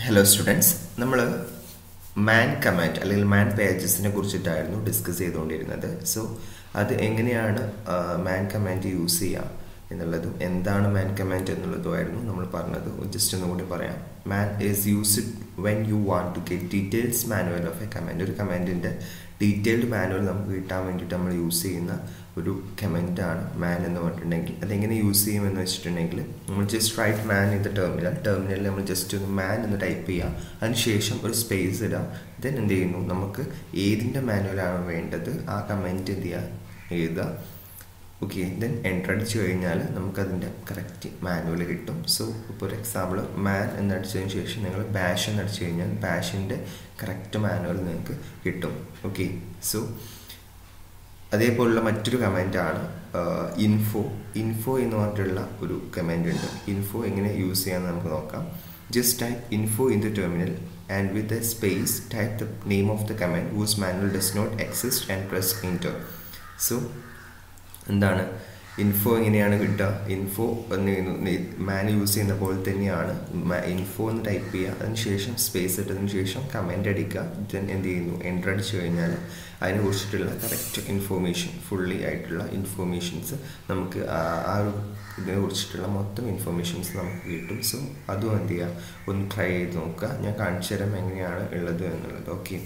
hello students നമ്മൾ man command അല്ലെങ്കിൽ മാൻ പേജസിനെ കുറിച്ചിട്ടായിരുന്നു discuss ചെയ്തുകൊണ്ടിരുന്നത് സോ അത് എങ്ങനെയാണ് മാൻ കമാൻഡ് യൂസ് ചെയ്യുക എന്നുള്ളതും എന്താണ് മാൻ കമാൻഡ് എന്നുള്ളതുമായിരുന്നു നമ്മൾ പറഞ്ഞത് ജസ്റ്റ് ഒന്നുകൂടി പറയാം man is used when you want to get details manual of a command ഒരു കമാൻഡിൻ്റെ ഡീറ്റെയിൽഡ് മാനുവൽ നമുക്ക് കിട്ടാൻ വേണ്ടിയിട്ട് നമ്മൾ യൂസ് ചെയ്യുന്ന ഒരു കമൻ്റാണ് മാൻ എന്ന് പറഞ്ഞിട്ടുണ്ടെങ്കിൽ അതെങ്ങനെ യൂസ് ചെയ്യുമെന്ന് വെച്ചിട്ടുണ്ടെങ്കിൽ നമ്മൾ just write man in the terminal ടെർമിനലിൽ നമ്മൾ ജസ്റ്റ് ഒന്ന് മാൻ എന്ന് ടൈപ്പ് ചെയ്യുക അതിനുശേഷം ഒരു സ്പേസ് ഇടുക ദെൻ എന്ത് ചെയ്യുന്നു നമുക്ക് ഏതിൻ്റെ മാനുവലാണ് വേണ്ടത് ആ കമൻറ്റ് എന്ത് ചെയ്യുക എഴുതുക ഓക്കെ ദെൻ എൻ്റർ അടിച്ചു കഴിഞ്ഞാൽ നമുക്കതിൻ്റെ കറക്റ്റ് മാനുവൽ കിട്ടും സോ ഇപ്പോൾ ഒരു എക്സാമ്പിൾ മാൻ എന്നടിച്ചതിന് ശേഷം നിങ്ങൾ ബാഷ് എന്നടിച്ചു കഴിഞ്ഞാൽ ബാഷിൻ്റെ കറക്റ്റ് മാനുവൽ നിങ്ങൾക്ക് കിട്ടും ഓക്കെ സോ അതേപോലുള്ള മറ്റൊരു കമൻ്റാണ് ഇൻഫോ ഇൻഫോ എന്ന് പറഞ്ഞിട്ടുള്ള ഒരു കമൻ്റ് ഉണ്ട് ഇൻഫോ എങ്ങനെ യൂസ് ചെയ്യാമെന്ന് നമുക്ക് നോക്കാം just type info in the terminal and with a space type the name of the command whose manual does not exist and press enter so എന്താണ് ഇൻഫോ എങ്ങനെയാണ് കിട്ടുക ഇൻഫോ മാൻ യൂസ് ചെയ്യുന്ന പോലെ തന്നെയാണ് ഇൻഫോ എന്ന് ടൈപ്പ് ചെയ്യുക അതിനുശേഷം സ്പേസ് ഇട്ടതിന് ശേഷം കമൻ്റ് അടിക്കുക ദെൻ എന്ത് ചെയ്യുന്നു എൻ്റർ അടിച്ചു കഴിഞ്ഞാൽ അതിനെ കുറിച്ചിട്ടുള്ള കറക്റ്റ് ഇൻഫോർമേഷൻ ഫുള്ളി ആയിട്ടുള്ള ഇൻഫോർമേഷൻസ് നമുക്ക് ആ ഒരു ഇതിനെ കുറിച്ചിട്ടുള്ള മൊത്തം ഇൻഫോർമേഷൻസ് നമുക്ക് കിട്ടും സോ അതും എന്ത് ചെയ്യുക ഒന്ന് ട്രൈ ചെയ്ത് നോക്കുക ഞാൻ കാണിച്ചു തരാം എങ്ങനെയാണ് ഉള്ളത് എന്നുള്ളത് ഓക്കെ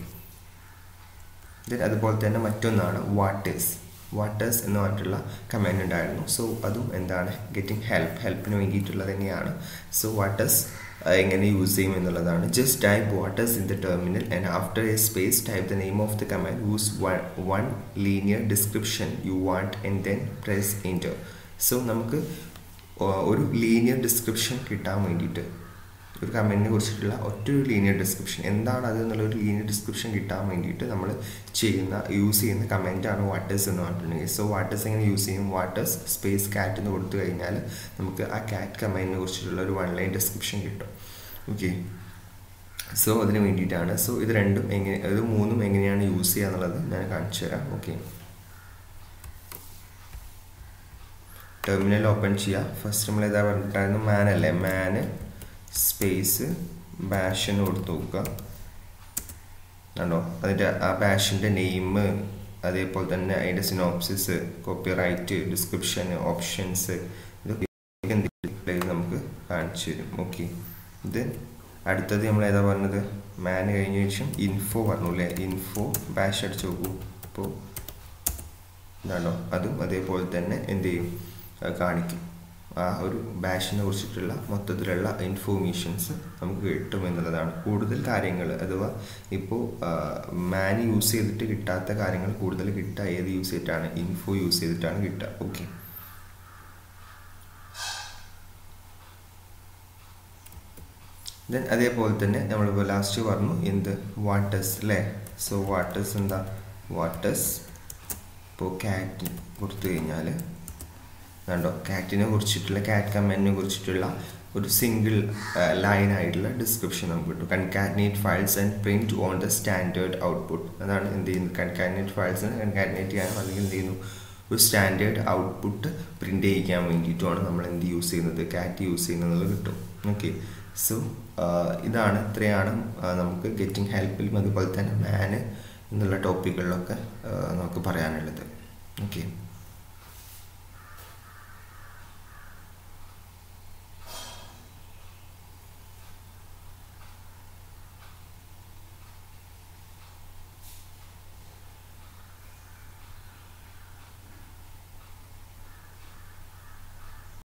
ദെൻ അതുപോലെ തന്നെ മറ്റൊന്നാണ് വാട്ടേഴ്സ് വാട്ടേഴ്സ് എന്ന് പറഞ്ഞിട്ടുള്ള കമൻറ്റ് ഉണ്ടായിരുന്നു സോ അതും എന്താണ് ഗെറ്റിംഗ് ഹെൽപ്പ് ഹെൽപ്പിന് വേണ്ടിയിട്ടുള്ളത് തന്നെയാണ് സോ വാട്ടേഴ്സ് എങ്ങനെ യൂസ് ചെയ്യും എന്നുള്ളതാണ് just type whatis in the terminal and after a space type the name of the command use one linear description you want and then press enter so നമുക്ക് ഒരു linear description കിട്ടാൻ വേണ്ടിയിട്ട് ഒരു കമൻറ്റിനെ കുറിച്ചിട്ടുള്ള ഒറ്റൊരു ലീനിയർ ഡിസ്ക്രിപ്ഷൻ എന്താണ് അത് എന്നുള്ള ഒരു ലീനിയർ ഡിസ്ക്രിപ്ഷൻ കിട്ടാൻ വേണ്ടിയിട്ട് നമ്മൾ ചെയ്യുന്ന യൂസ് ചെയ്യുന്ന കമൻറ്റാണ് വാട്ടേഴ്സ് എന്ന് പറഞ്ഞിട്ടുണ്ടെങ്കിൽ സോ വാട്ടേഴ്സ് എങ്ങനെ യൂസ് ചെയ്യും വാട്ടേഴ്സ് സ്പേസ് കാറ്റ് എന്ന് കൊടുത്തു കഴിഞ്ഞാൽ നമുക്ക് ആ കാറ്റ് കമൻറ്റിനെ കുറിച്ചിട്ടുള്ള ഒരു വൺ ലൈൻ ഡിസ്ക്രിപ്ഷൻ കിട്ടും ഓക്കെ സോ അതിന് വേണ്ടിയിട്ടാണ് സോ ഇത് രണ്ടും എങ്ങനെ ഇത് മൂന്നും എങ്ങനെയാണ് യൂസ് ചെയ്യുക എന്നുള്ളത് ഞാൻ കാണിച്ചു തരാം ഓക്കെ ടെർമിനൽ ഓപ്പൺ ചെയ്യുക ഫസ്റ്റ് നമ്മൾ ഏതാ പറഞ്ഞിട്ടായിരുന്നു മാൻ അല്ലേ മാന് സ്പേസ് ബാഷിന് കൊടുത്ത് നോക്കുക കണ്ടോ അതിൻ്റെ ആ ബാഷിൻ്റെ നെയിം അതേപോലെ തന്നെ അതിൻ്റെ synopsis copyright description options ഇതൊക്കെ ഡിസ്പ്ലേ നമുക്ക് കാണിച്ചു തരും ഓക്കെ ഇത് അടുത്തത് നമ്മൾ ഏതാ പറഞ്ഞത് മാൻ കഴിഞ്ഞ ശേഷം ഇൻഫോ പറഞ്ഞു അല്ലേ ഇൻഫോ ബാഷ് അടിച്ച് നോക്കൂ അപ്പോൾ ഇതാണോ അതും അതേപോലെ തന്നെ എന്ത് ചെയ്യും കാണിക്കും ആ ഒരു ബാഷിനെ കുറിച്ചിട്ടുള്ള മൊത്തത്തിലുള്ള ഇൻഫോർമേഷൻസ് നമുക്ക് കിട്ടും എന്നുള്ളതാണ് കൂടുതൽ കാര്യങ്ങൾ അഥവാ ഇപ്പോൾ മാൻ യൂസ് ചെയ്തിട്ട് കിട്ടാത്ത കാര്യങ്ങൾ കൂടുതൽ കിട്ടുക ഏത് യൂസ് ചെയ്തിട്ടാണ് ഇൻഫോ യൂസ് ചെയ്തിട്ടാണ് കിട്ടുക ഓക്കെ ദെൻ അതേപോലെ തന്നെ നമ്മളിപ്പോൾ ലാസ്റ്റ് പറഞ്ഞു എന്ത് വാട്ടേഴ്സ് അല്ലേ സോ വാട്ടേഴ്സ് എന്താ വാട്ടേഴ്സ് ഇപ്പോൾ കാറ്റ് കൊടുത്തു കഴിഞ്ഞാൽ കണ്ടോ കാറ്റിനെ കുറിച്ചിട്ടുള്ള കാറ്റ് കമാൻഡിനെ കുറിച്ചിട്ടുള്ള ഒരു സിംഗിൾ ലൈൻ ആയിട്ടുള്ള ഡിസ്ക്രിപ്ഷൻ നമുക്ക് കിട്ടും concatenate files and print on the standard output അതാണ് എന്ത് ചെയ്യുന്നത് കൺകാറ്റിനേറ്റ് ഫയൽസ് കൺകാറ്റിനേറ്റ് ചെയ്യാനും അല്ലെങ്കിൽ എന്ത് ചെയ്യുന്നു ഒരു സ്റ്റാൻഡേർഡ് ഔട്ട്പുട്ട് പ്രിന്റ് ചെയ്യിക്കാൻ വേണ്ടിയിട്ടുമാണ് നമ്മൾ എന്ത് യൂസ് ചെയ്യുന്നത് കാറ്റ് യൂസ് ചെയ്യുന്നത് കിട്ടും ഓക്കെ സോ ഇതാണ് ഇത്രയാണ് നമുക്ക് ഗെറ്റിംഗ് ഹെൽപ്പിലും അതുപോലെ തന്നെ മാന് എന്നുള്ള ടോപ്പിക്കുകളിലൊക്കെ നമുക്ക് പറയാനുള്ളത് ഓക്കെ